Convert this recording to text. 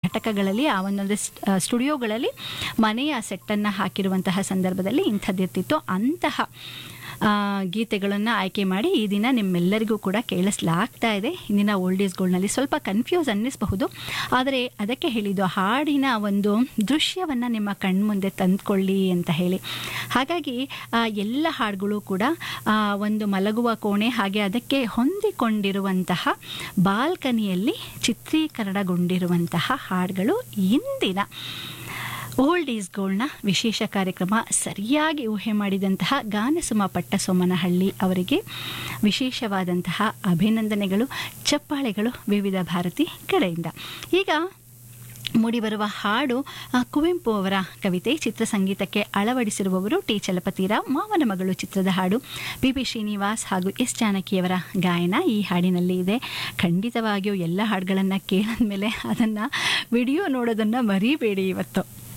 ಘಟಕಗಳಲ್ಲಿ ಆ ಒಂದೊಂದು ಸ್ಟ್- ಆ, ಸ್ಟುಡಿಯೋಗಳಲ್ಲಿ ಮನೆಯ ಸೆಟ್ಟನ್ನು ಹಾಕಿರುವಂತಹ ಸಂದರ್ಭದಲ್ಲಿ ಇಂಥದ್ದಿರ್ತಿತ್ತು ಅಂತಹ ಆ, ಗೀತೆಗಳನ್ನು ಆಯ್ಕೆ ಮಾಡಿ ಈ ದಿನ ನಿಮ್ಮೆಲ್ಲರಿಗೂ ಕೂಡ ಕೇಳಿಸ್ಲಾಗ್ತಾ ಇದೆ ಇಂದಿನ ಓಲ್ಡ್ ಈಸ್ಗಳ್ನಲ್ಲಿ ಸ್ವಲ್ಪ ಕನ್ಫ್ಯೂಸ್ ಅನ್ನಿಸಬಹುದು ಆದರೆ ಅದಕ್ಕೆ ಹೇಳಿದ್ದು ಹಾಡಿನ ಒಂದು ದೃಶ್ಯವನ್ನು ನಿಮ್ಮ ಕಣ್ಮುಂದೆ ತಂದ್ಕೊಳ್ಳಿ ಅಂತ ಹೇಳಿ ಹಾಗಾಗಿ ಆ, ಎಲ್ಲ ಹಾಡುಗಳು ಕೂಡ ಆ, ಒಂದು ಮಲಗುವ ಕೋಣೆ ಹಾಗೆ ಅದಕ್ಕೆ ಹೊಂದಿಕೊಂಡಿರುವಂತಹ ಬಾಲ್ಕನಿಯಲ್ಲಿ ಚಿತ್ರೀಕರಣಗೊಂಡಿರುವಂತಹ ಹಾಡುಗಳು ಇಂದಿನ ಓಲ್ಡ್ ಈಸ್ ಗೋಲ್ಡ್ನ ವಿಶೇಷ ಕಾರ್ಯಕ್ರಮ ಸರಿಯಾಗಿ ಊಹೆ ಮಾಡಿದಂತಹ ಗಾನಸುಮ ಪಟ್ಟಸೋಮನಹಳ್ಳಿ ಅವರಿಗೆ ವಿಶೇಷವಾದಂತಹ ಅಭಿನಂದನೆಗಳು ಚಪ್ಪಾಳೆಗಳು ವಿವಿಧ ಭಾರತಿ ಕಡೆಯಿಂದ ಈಗ ಮೂಡಿಬರುವ ಹಾಡು ಆ, ಕುವೆಂಪು ಅವರ ಕವಿತೆ ಚಿತ್ರಸಂಗೀತಕ್ಕೆ ಅಳವಡಿಸಿರುವವರು ಟಿ ಚಲಪತಿರಾವ್ ಮಾವನ ಮಗಳು ಚಿತ್ರದ ಹಾಡು ಪಿ ಪಿ ಶ್ರೀನಿವಾಸ್ ಹಾಗೂ ಎಸ್ ಜಾನಕಿಯವರ ಗಾಯನ ಈ ಹಾಡಿನಲ್ಲಿ ಇದೆ ಖಂಡಿತವಾಗಿಯೂ ಎಲ್ಲ ಹಾಡುಗಳನ್ನು ಕೇಳಿದ್ಮೇಲೆ ಅದನ್ನು ವಿಡಿಯೋ ನೋಡೋದನ್ನು ಮರಿಬೇಡಿ ಇವತ್ತು